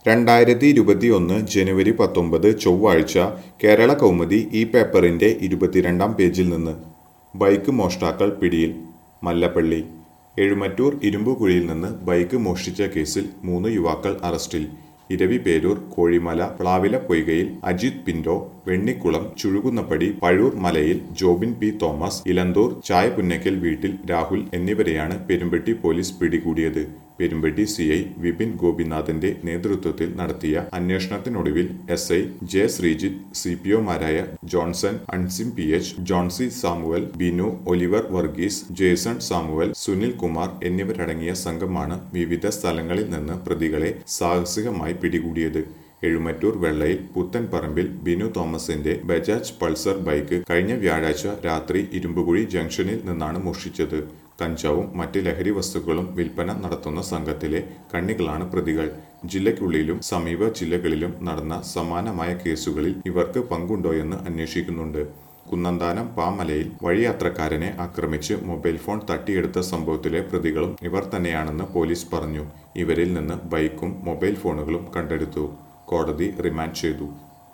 രണ്ടായിരത്തി ഇരുപത്തിയൊന്ന് ജനുവരി പത്തൊമ്പത് ചൊവ്വാഴ്ച കേരള കൗമുദി ഈ പേപ്പറിന്റെ ഇരുപത്തിരണ്ടാം പേജിൽ നിന്ന് ബൈക്ക് മോഷ്ടാക്കൾ പിടിയിൽ മല്ലപ്പള്ളി എഴുമറ്റൂർ ഇരുമ്പുകുഴിയിൽ നിന്ന് ബൈക്ക് മോഷ്ടിച്ച കേസിൽ മൂന്ന് യുവാക്കൾ അറസ്റ്റിൽ ഇരവി പേരൂർ കോഴിമല പ്ലാവില പൊയ്കയിൽ അജിത് പിന്റോ വെണ്ണിക്കുളം ചുഴുകുന്നപ്പടി പഴൂർ മലയിൽ ജോബിൻ പി തോമസ് ഇലന്തൂർ ചായപുന്നയ്ക്കൽ വീട്ടിൽ രാഹുൽ എന്നിവരെയാണ് പെരുമ്പട്ടി പോലീസ് പിടികൂടിയത് പെരുമ്പട്ടി സി ഐ വിപിൻ ഗോപിനാഥിന്റെ നേതൃത്വത്തിൽ നടത്തിയ അന്വേഷണത്തിനൊടുവിൽ S I J Sreejith C P ഒമാരായ ജോൺസൺ അൺസിം പി എച്ച് ജോൺസി സാമുവൽ ബിനു ഒലിവർ വർഗീസ് ജേസൺ സാമുവൽ സുനിൽ കുമാർ എന്നിവരടങ്ങിയ സംഘമാണ് വിവിധ സ്ഥലങ്ങളിൽ നിന്ന് പ്രതികളെ സാഹസികമായി പിടികൂടിയത് എഴുമറ്റൂർ വെള്ളയിൽ പുത്തൻപറമ്പിൽ ബിനു തോമസിന്റെ ബജാജ് പൾസർ ബൈക്ക് കഴിഞ്ഞ വ്യാഴാഴ്ച രാത്രി ഇരുമ്പുകുഴി ജംഗ്ഷനിൽ നിന്നാണ് മോഷ്ടിച്ചത് കഞ്ചാവും മറ്റ് ലഹരി വസ്തുക്കളും വിൽപ്പന നടത്തുന്ന സംഘത്തിലെ കണ്ണികളാണ് പ്രതികൾ ജില്ലയ്ക്കുള്ളിലും സമീപ ജില്ലകളിലും നടന്ന സമാനമായ കേസുകളിൽ ഇവർക്ക് പങ്കുണ്ടോയെന്ന് അന്വേഷിക്കുന്നുണ്ട് കുന്നന്താനം പാമലയിൽ വഴിയാത്രക്കാരനെ ആക്രമിച്ച് മൊബൈൽ ഫോൺ തട്ടിയെടുത്ത സംഭവത്തിലെ പ്രതികളും ഇവർ തന്നെയാണെന്ന് പോലീസ് പറഞ്ഞു ഇവരിൽ നിന്ന് ബൈക്കും മൊബൈൽ ഫോണുകളും കണ്ടെടുത്തു കോടതി റിമാൻഡ് ചെയ്തു